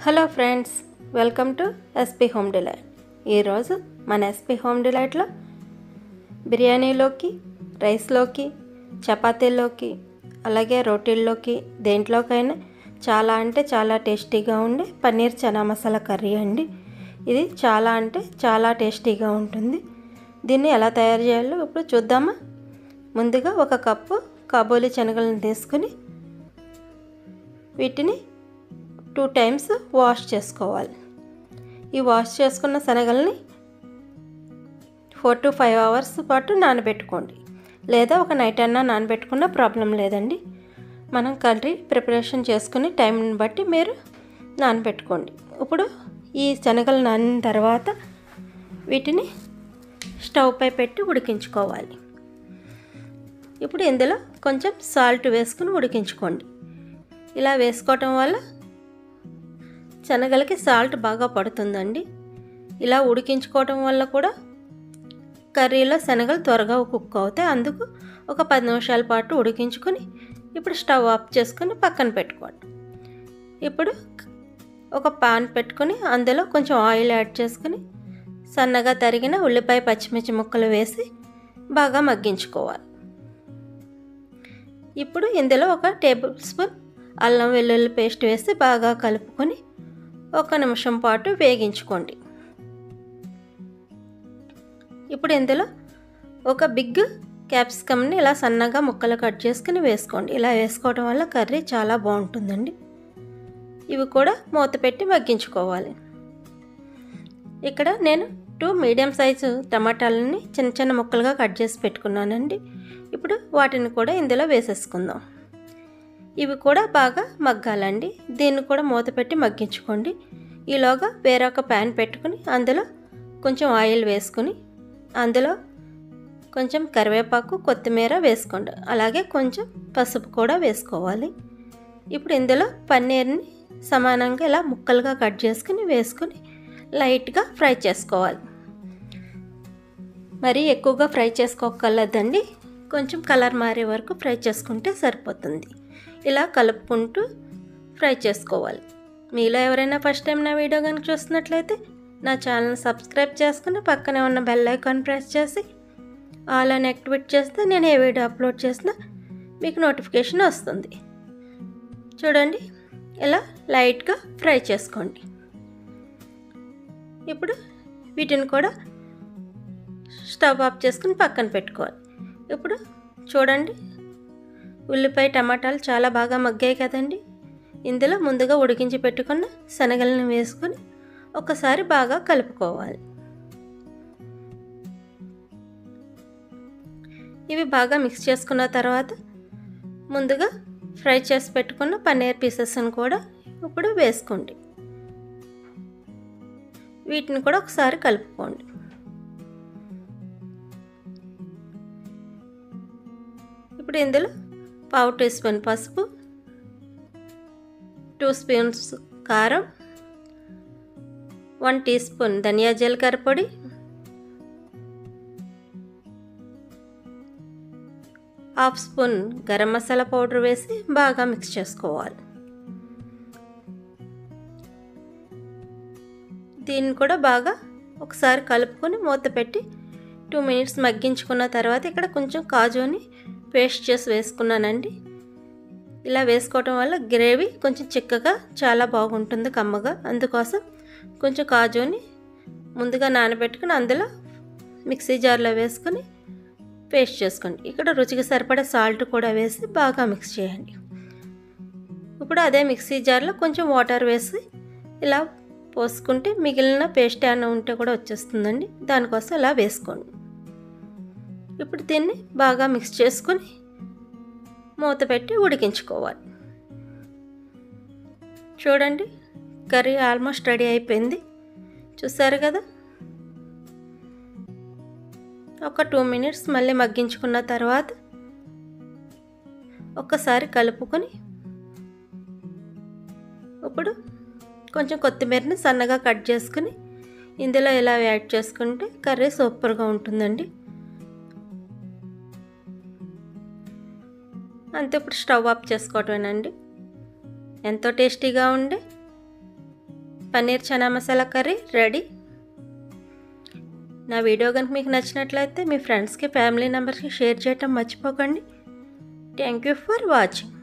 hello friends welcome to SP home delight ఈరోజు మన SP home డిలైట్లో బిర్యానీలోకి రైస్లోకి చపాతీల్లోకి అలాగే రోటీల్లోకి దేంట్లోకైనా చాలా అంటే చాలా టేస్టీగా ఉండే పన్నీర్ చనా మసాలా కర్రీ అండి ఇది చాలా అంటే చాలా టేస్టీగా ఉంటుంది దీన్ని ఎలా తయారు చేయాలో ఇప్పుడు చూద్దామా ముందుగా ఒక కప్పు కాబోలి శనగలను తీసుకుని వీటిని టూ టైమ్స్ వాష్ చేసుకోవాలి ఈ వాష్ చేసుకున్న శనగల్ని ఫోర్ టు ఫైవ్ అవర్స్ పాటు నానబెట్టుకోండి లేదా ఒక నైట్ అన్నా నానబెట్టుకున్న ప్రాబ్లం లేదండి మనం కర్రీ ప్రిపరేషన్ చేసుకుని టైంని బట్టి మీరు నానబెట్టుకోండి ఇప్పుడు ఈ శనగలు నానిన తర్వాత వీటిని స్టవ్ పై పెట్టి ఉడికించుకోవాలి ఇప్పుడు ఇందులో కొంచెం సాల్ట్ వేసుకుని ఉడికించుకోండి ఇలా వేసుకోవటం వల్ల శనగలకి సాల్ట్ బాగా పడుతుందండి ఇలా ఉడికించుకోవటం వల్ల కూడా కర్రీలో శనగలు త్వరగా కుక్ అవుతాయి అందుకు ఒక పది నిమిషాల పాటు ఉడికించుకొని ఇప్పుడు స్టవ్ ఆఫ్ చేసుకొని పక్కన పెట్టుకోండి ఇప్పుడు ఒక పాన్ పెట్టుకొని అందులో కొంచెం ఆయిల్ యాడ్ చేసుకొని సన్నగా తరిగిన ఉల్లిపాయ పచ్చిమిర్చి ముక్కలు వేసి బాగా మగ్గించుకోవాలి ఇప్పుడు ఇందులో ఒక టేబుల్ స్పూన్ అల్లం వెల్లుల్లి పేస్ట్ వేసి బాగా కలుపుకొని ఒక నిమిషం పాటు వేగించుకోండి ఇప్పుడు ఇందులో ఒక బిగ్ క్యాప్సికమ్ని ఇలా సన్నగా ముక్కలు కట్ చేసుకుని వేసుకోండి ఇలా వేసుకోవడం వల్ల కర్రీ చాలా బాగుంటుందండి ఇవి కూడా మూత పెట్టి మగ్గించుకోవాలి ఇక్కడ నేను టూ మీడియం సైజు టమాటాలని చిన్న చిన్న ముక్కలుగా కట్ చేసి పెట్టుకున్నానండి ఇప్పుడు వాటిని కూడా ఇందులో వేసేసుకుందాం ఇవి కూడా బాగా మగ్గాలండి దీన్ని కూడా మూత పెట్టి మగ్గించుకోండి ఈలోగా వేరొక ప్యాన్ పెట్టుకుని అందులో కొంచెం ఆయిల్ వేసుకుని అందులో కొంచెం కరివేపాకు కొత్తిమీర వేసుకోండి అలాగే కొంచెం పసుపు కూడా వేసుకోవాలి ఇప్పుడు ఇందులో పన్నీర్ని సమానంగా ఇలా ముక్కలుగా కట్ చేసుకుని వేసుకుని లైట్గా ఫ్రై చేసుకోవాలి మరీ ఎక్కువగా ఫ్రై చేసుకోకర్లేదండి కొంచెం కలర్ మారే వరకు ఫ్రై చేసుకుంటే సరిపోతుంది ఇలా కలుపుకుంటూ ఫ్రై చేసుకోవాలి మీలో ఎవరైనా ఫస్ట్ టైం నా వీడియో కనుక చూస్తున్నట్లయితే నా ఛానల్ సబ్స్క్రైబ్ చేసుకుని పక్కనే ఉన్న బెల్ ఐకాన్ ప్రెస్ చేసి ఆల్ అని యాక్టివేట్ చేస్తే నేను ఏ వీడియో అప్లోడ్ చేసినా మీకు నోటిఫికేషన్ వస్తుంది చూడండి ఇలా లైట్గా ఫ్రై చేసుకోండి ఇప్పుడు వీటిని కూడా స్టవ్ ఆఫ్ చేసుకుని పక్కన పెట్టుకోవాలి ఇప్పుడు చూడండి ఉల్లిపాయ టమాటాలు చాలా బాగా మగ్గాయి కదండి ఇందులో ముందుగా ఉడికించి పెట్టుకున్న శనగలను వేసుకొని ఒకసారి బాగా కలుపుకోవాలి ఇవి బాగా మిక్స్ చేసుకున్న తర్వాత ముందుగా ఫ్రై చేసి పెట్టుకున్న పన్నీర్ పీసెస్ని కూడా ఇప్పుడు వేసుకోండి వీటిని కూడా ఒకసారి కలుపుకోండి ఇప్పుడు ఇందులో పావు టీ స్పూన్ పసుపు టూ స్పూన్స్ కారం వన్ టీ స్పూన్ ధనియా జీలకర్ర పొడి half spoon garam masala powder వేసి బాగా మిక్స్ చేసుకోవాలి దీన్ని కూడా బాగా ఒకసారి కలుపుకొని మూత పెట్టి టూ మినిట్స్ మగ్గించుకున్న తర్వాత ఇక్కడ కొంచెం కాజుని పేస్ట్ చేసి వేసుకున్నానండి ఇలా వేసుకోవటం వల్ల గ్రేవీ కొంచెం చిక్కగా చాలా బాగుంటుంది కమ్మగా అందుకోసం కొంచెం కాజుని ముందుగా నానబెట్టుకుని అందులో మిక్సీ జార్లో వేసుకొని పేస్ట్ చేసుకోండి ఇక్కడ రుచికి సరిపడే సాల్ట్ కూడా వేసి బాగా మిక్స్ చేయండి ఇప్పుడు అదే మిక్సీ జార్లో కొంచెం వాటర్ వేసి ఇలా పోసుకుంటే మిగిలిన పేస్ట్ ఏమైనా ఉంటే కూడా వచ్చేస్తుందండి దానికోసం ఇలా వేసుకోండి ఇప్పుడు దీన్ని బాగా మిక్స్ చేసుకొని మూత పెట్టి ఉడికించుకోవాలి చూడండి కర్రీ ఆల్మోస్ట్ రెడీ అయిపోయింది చూసారు కదా ఒక టూ మినిట్స్ మళ్ళీ మగ్గించుకున్న తర్వాత ఒక్కసారి కలుపుకొని ఇప్పుడు కొంచెం కొత్తిమీరని సన్నగా కట్ చేసుకుని ఇందులో ఇలా యాడ్ చేసుకుంటే కర్రీ సూపర్గా ఉంటుందండి అంతే ఇప్పుడు స్టవ్ ఆఫ్ చేసుకోవటమేనండి ఎంతో టేస్టీగా ఉండే పన్నీర్ చనా మసాలా కర్రీ రెడీ నా వీడియో కనుక మీకు నచ్చినట్లయితే మీ ఫ్రెండ్స్కి ఫ్యామిలీ మెంబర్స్కి షేర్ చేయటం మర్చిపోకండి థ్యాంక్ యూ ఫర్ వాచింగ్